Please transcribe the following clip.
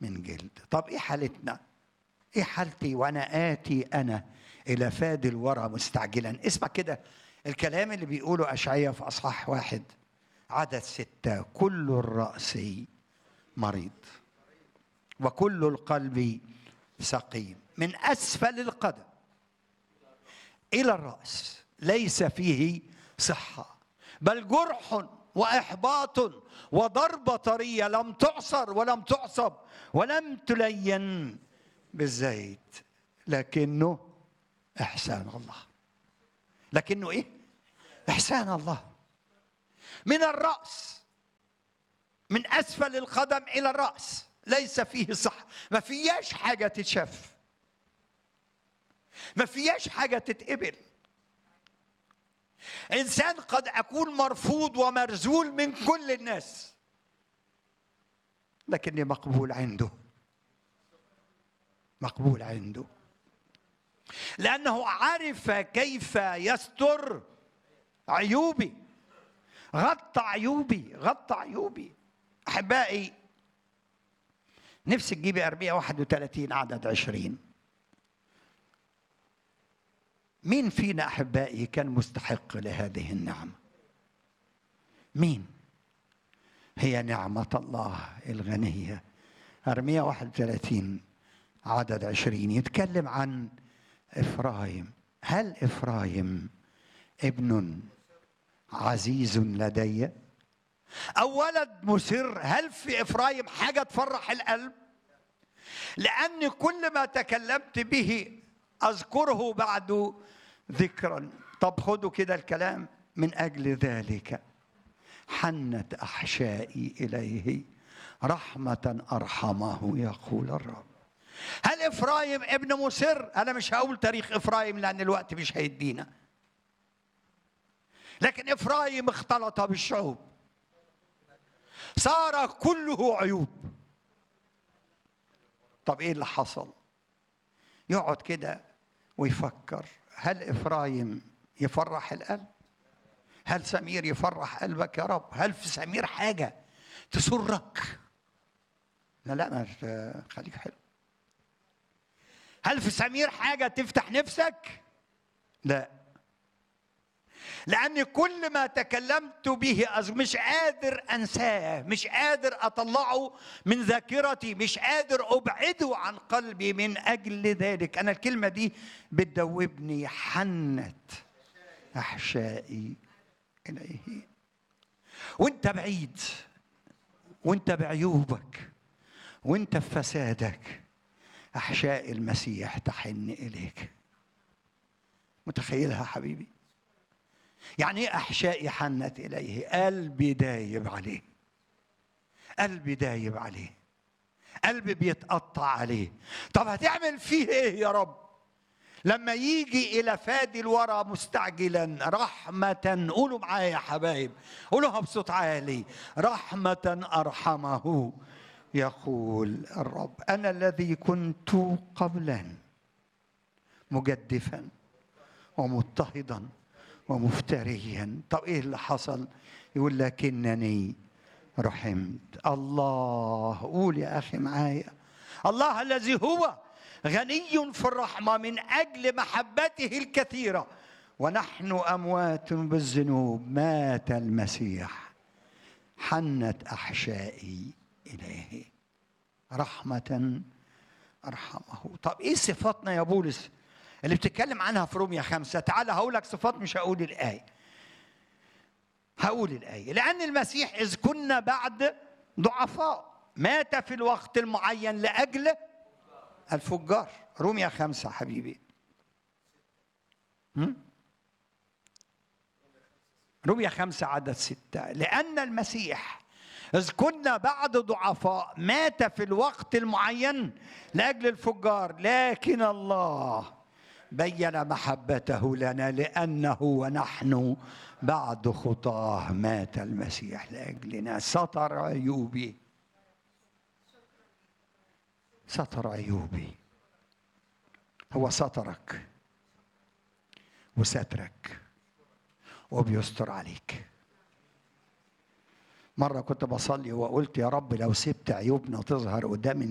من جلد طب ايه حالتنا ايه حالتي وانا اتي انا الى فادي الورى مستعجلا اسمع كده الكلام اللي بيقوله اشعياء في اصحاح واحد عدد ستة كل الرأس مريض وكل القلب سقيم من أسفل القدم إلى الرأس ليس فيه صحة بل جرح وإحباط وضربة طرية لم تعصر ولم تعصب ولم تلين بالزيت لكنه إحسان الله لكنه إيه؟ إحسان الله من الرأس من أسفل القدم إلى الرأس ليس فيه صح ما فياش حاجة تتشاف ما فياش حاجة تتقبل إنسان قد أكون مرفوض ومرزول من كل الناس لكني مقبول عنده مقبول عنده لأنه عرف كيف يستر عيوبي غطى عيوبي غطى عيوبي احبائي نفسي تجيبي ارميه 31 عدد 20 مين فينا احبائي كان مستحق لهذه النعمه مين هي نعمه الله الغنيه ارميه 31 عدد 20 يتكلم عن افرايم هل افرايم ابن عزيز لدي أو ولد مسر هل في إفرايم حاجة تفرح القلب لأن كل ما تكلمت به أذكره بعد ذكرا طب خدوا كده الكلام من أجل ذلك حنت أحشائي إليه رحمة أرحمه يقول الرب هل إفرايم ابن مسر أنا مش هقول تاريخ إفرايم لأن الوقت مش هيدينا لكن افرايم اختلط بالشعوب صار كله عيوب طب ايه اللي حصل يقعد كده ويفكر هل افرايم يفرح القلب هل سمير يفرح قلبك يا رب هل في سمير حاجه تسرك لا لا ما خليك حلو هل في سمير حاجه تفتح نفسك لا لأن كل ما تكلمت به مش قادر أنساه مش قادر أطلعه من ذاكرتي مش قادر أبعده عن قلبي من أجل ذلك أنا الكلمة دي بتدوبني حنت أحشائي إليه وانت بعيد وانت بعيوبك وانت في فسادك أحشاء المسيح تحن إليك متخيلها حبيبي يعني ايه احشائي حنت اليه قلبي دايب عليه قلبي دايب عليه قلبي بيتقطع عليه طب هتعمل فيه ايه يا رب لما يجي الى فادي الورى مستعجلا رحمه قولوا معايا يا حبايب قولوها بصوت عالي رحمه ارحمه يقول الرب انا الذي كنت قبلا مجدفا ومضطهدا ومفتريا طب ايه اللي حصل يقول لكنني رحمت الله قول يا اخي معايا الله الذي هو غني في الرحمه من اجل محبته الكثيره ونحن اموات بالذنوب مات المسيح حنت احشائي اليه رحمه ارحمه طب ايه صفاتنا يا بولس اللي بتتكلم عنها في روميا خمسة تعال هقول لك صفات مش هقول الآية هقول الآية لأن المسيح إذ كنا بعد ضعفاء مات في الوقت المعين لأجل الفجار روميا خمسة حبيبي روميا خمسة عدد ستة لأن المسيح إذ كنا بعد ضعفاء مات في الوقت المعين لأجل الفجار لكن الله بين محبته لنا لانه ونحن بعد خطاه مات المسيح لاجلنا ستر عيوبي ستر عيوبي هو سترك وسترك وبيستر عليك مرة كنت بصلي وقلت يا رب لو سبت عيوبنا تظهر قدام